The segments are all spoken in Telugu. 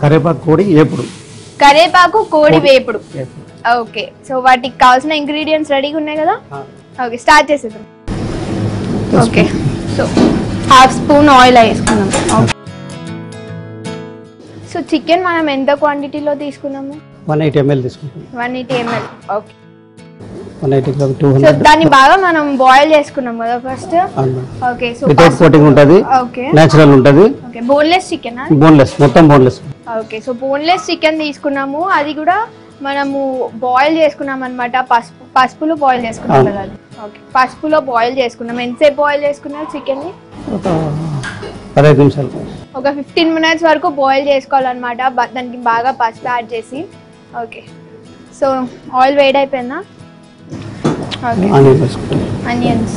కరేపాకు కోడి ఏపుడు కరేపాకు కోడి వేపుడు వేపుడు. ఓకే సో వాటికి కావాల్సిన ఇంగ్రీడియంట్స్ రెడీగా ఉన్నాయి కదా ఓకే స్టార్ట్ చేసేద్దాం okay so half spoon oil వేసుకున్నాం సో చికెన్ మనం ఎంత క్వాంటిటీలో తీసుకున్నాము వన్ ఎయిటీ ఎంఎల్ తీసుకుంటాం one eighty ML okay one eighty gram two so hundred దాన్ని బాగా మనం బాయిల్ చేసుకున్నాం కదా first okay so without coating ఉంటుంది ఓకే న్యాచురల్ ఉంటుంది ఓకే బోన్లెస్ చికెన్ బోన్లెస్ మొత్తం boneless okay so boneless chicken తీసుకున్నాము అది కూడా మనము బాయిల్ చేసుకున్నాం అనమాట పసుపు పసుపులో బాయిల్ చేసుకున్నాం అవును. కదా అది ఓకే పసుపులో బాయిల్ చేసుకున్నాం ఎంతసేపు బాయిల్ చేసుకున్నాం చికెన్ని ఒక పదహైదు నిమిషాలు ఒక ఫిఫ్టీన్ మినిట్స్ వరకు బాయిల్ చేసుకోవాలన్నమాట బ- దానికి బాగా పసుపు యాడ్ చేసి ఓకే సో ఆయిల్ వేడి అయిపోయిందా ఓకే ఆనియన్ వేసుకుంటాం onions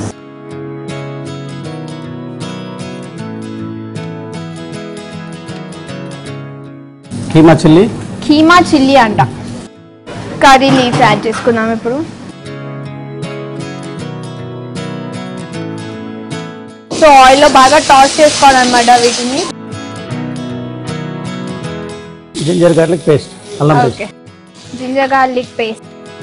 keema chilli keema chilli అంట కర్రీ లీవ్స్ యాడ్ చేసుకుందాం ఇప్పుడు సో ఆయిల్లో బాగా టాస్ చేసుకోవాలన్నమాట వీటిని జింజర్ గార్లిక్ పేస్ట్ అల్లం paste okay ginger garlic paste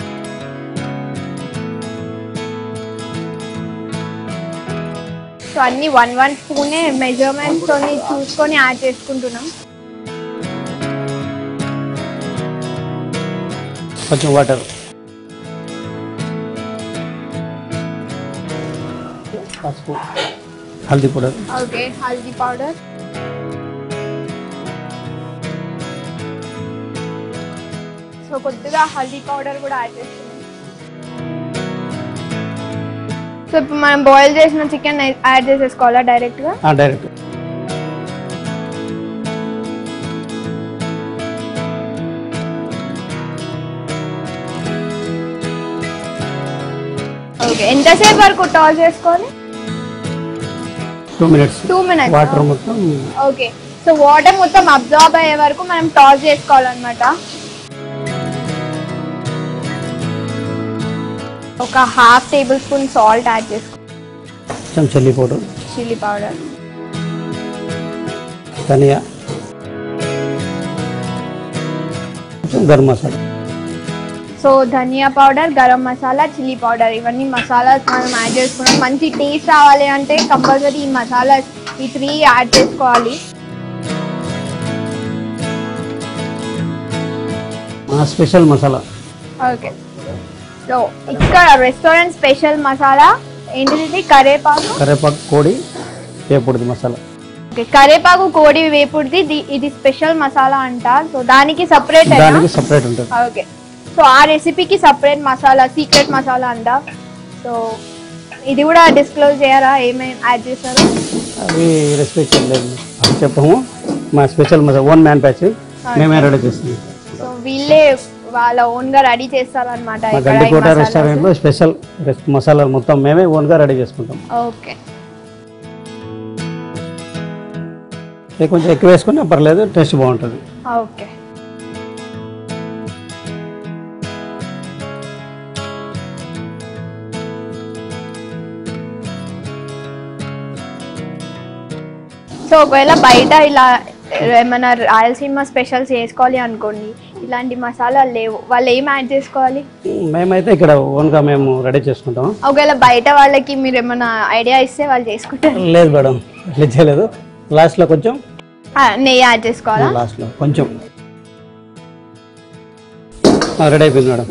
so అన్ని వన్ వన్ స్పూనే మెజర్మెంట్స్ చూసుకొని యాడ్ చేసుకుంటున్నాం కొంచెం వాటర్ పసుపు haldi powder okay haldi powder so కొద్దిగా హల్దీ పౌడర్ కూడా యాడ్ చేస్తున్నాం సో ఇప్పుడు మనం బాయిల్ చేసిన చికెన్ యాడ్ చేసేసుకోవాలా డైరెక్ట్గా డైరెక్ట్ ఓకే ఎంతసేపు వరకు టాస్ చేసుకోవాలి two minutes two minutes water మొత్తం ఓకే సో వాటర్ మొత్తం అబ్జార్బ్ అయ్యే వరకు మనం టాస్ చేసుకోవాలన్నమాట ఒక half table spoon salt add చేసుకో కొంచెం chilli powder chilli powder dhaniya కొంచెం garam masala so dhaniya powder garam masala chilli powder ఇవన్నీ మసాలాస్ మనం యాడ్ చేసుకున్నాం మంచి టేస్ట్ రావాలి అంటే కంపల్సరీ ఈ మసాలాస్ ఈ త్రీ యాడ్ చేసుకోవాలి మా స్పెషల్ మసాలా ఓకే సో ఇక్కడ రెస్టారెంట్ స్పెషల్ మసాలా ఏంటిది కరేపాకు కరేపాకు కోడి వేపుడుది మసాలా ఓకే కరేపాకు కోడి వేపుడిది ది- ఇది స్పెషల్ మసాలా అంట సో దానికి సపరేట్ దానికి సపరేట్ ఉంటుంది ఓకే సో ఆ రెసిపీకి సపరేట్ మసాలా సీక్రెట్ మసాలా అంట సో ఇది కూడా డిస్క్లోజ్ చేయరా ఏమేమి యాడ్ చేశారు అవి రెసిపీ చేయలేదు అది చెప్పము మా స్పెషల్ మసాలా ఓన్ మ్యాన్ ప్యాచ్ మేమే రెడీ చేస్తుంది సో వీళ్ళే వాళ్ళ ఓన్ గా రెడీ చేస్తారనమాట మా గండికోట రెస్టారెంట్లో స్పెషల్ మసాలాలు మొత్తం మేమే ఓన్గా రెడీ చేసుకుంటాం ఓకే ఇది కొంచెం ఎక్కువ వేసుకున్నా పర్లేదు టేస్ట్ బాగుంటుంది ఓకే సో ఒకవేళ బయట ఇలా ఏమైనా రాయలసీమ స్పెషల్స్ చేసుకోవాలి అనుకోండి ఇలాంటి మసాలాలు లేవు వాళ్ళు ఏం యాడ్ చేసుకోవాలి మేమైతే ఇక్కడ ఓన్గా మేము రెడీ చేసుకుంటాం ఒకవేళ బయట వాళ్ళకి మీరు ఏమైనా ఐడియా ఇస్తే వాళ్ళు చేసుకుంటారు లేదు మేడం అట్లా చేయలేదు లాస్ట్లో కొంచెం ఆ, నెయ్యి యాడ్ చేసుకోవాలా లాస్ట్లో కొంచెం రెడీ అయిపోయింది మేడం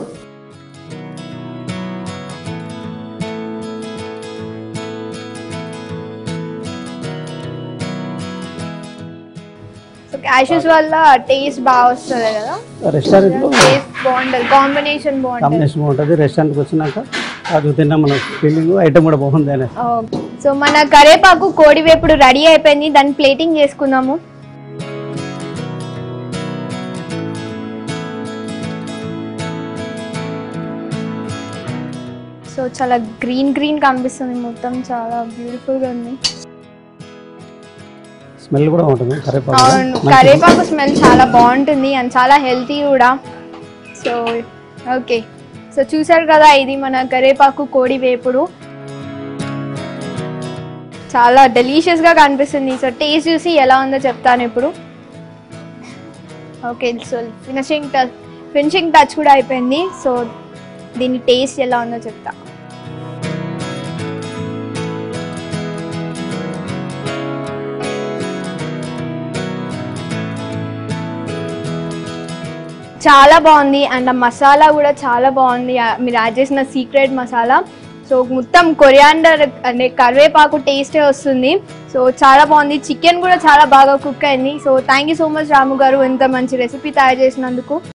సో క్యాషెస్ వల్ల టేస్ట్ బాగా వస్తుంది కదా రెస్టారెంట్లో టేస్ట్ బాగుంటుంది కాంబినేషన్ బాగుంటుంది కాంబినేషన్ బాగుంటుంది రెస్టారెంట్కి వచ్చినాక అది తిన్నా మన ఫీలింగ్ ఐటమ్ కూడా బాగుంది అనే ఓకే సో మన కరేపాకు కోడి వేపుడు రెడీ అయిపోయింది దాన్ని ప్లేటింగ్ చేసుకుందాము సో చాలా గ్రీన్ గ్రీన్ కనిపిస్తుంది మొత్తం చాలా బ్యూటిఫుల్ గా ఉంది స్మెల్ కూడా ఉంటుంది కరేపాకు అవును మంచి- కరేపాకు స్మెల్ చాలా బాగుంటుంది అండ్ చాలా హెల్తీ కూడా సో ఓకే సో చూసారు కదా ఇది మన కరేపాకు కోడి వేపుడు చాలా డెలీషియస్ గా కనిపిస్తుంది సో టేస్ట్ చూసి ఎలా ఉందో చెప్తాను ఇప్పుడు okay so finishing touch finishing touch కూడా అయిపోయింది సో దీని టేస్ట్ ఎలా ఉందో చెప్తా చాలా బాగుంది అండ్ ఆ మసాలా కూడా చాలా బాగుంది ఆ మీరు యాడ్ చేసిన సీక్రెట్ మసాలా సో మొత్తం కొరియాండర్ అంటే కరివేపాకు టేస్టే వస్తుంది సో చాలా బాగుంది చికెన్ కూడా చాలా బాగా కుక్ అయింది so thank you so much Ramu garu ఇంత మంచి రెసిపీ తయారు చేసినందుకు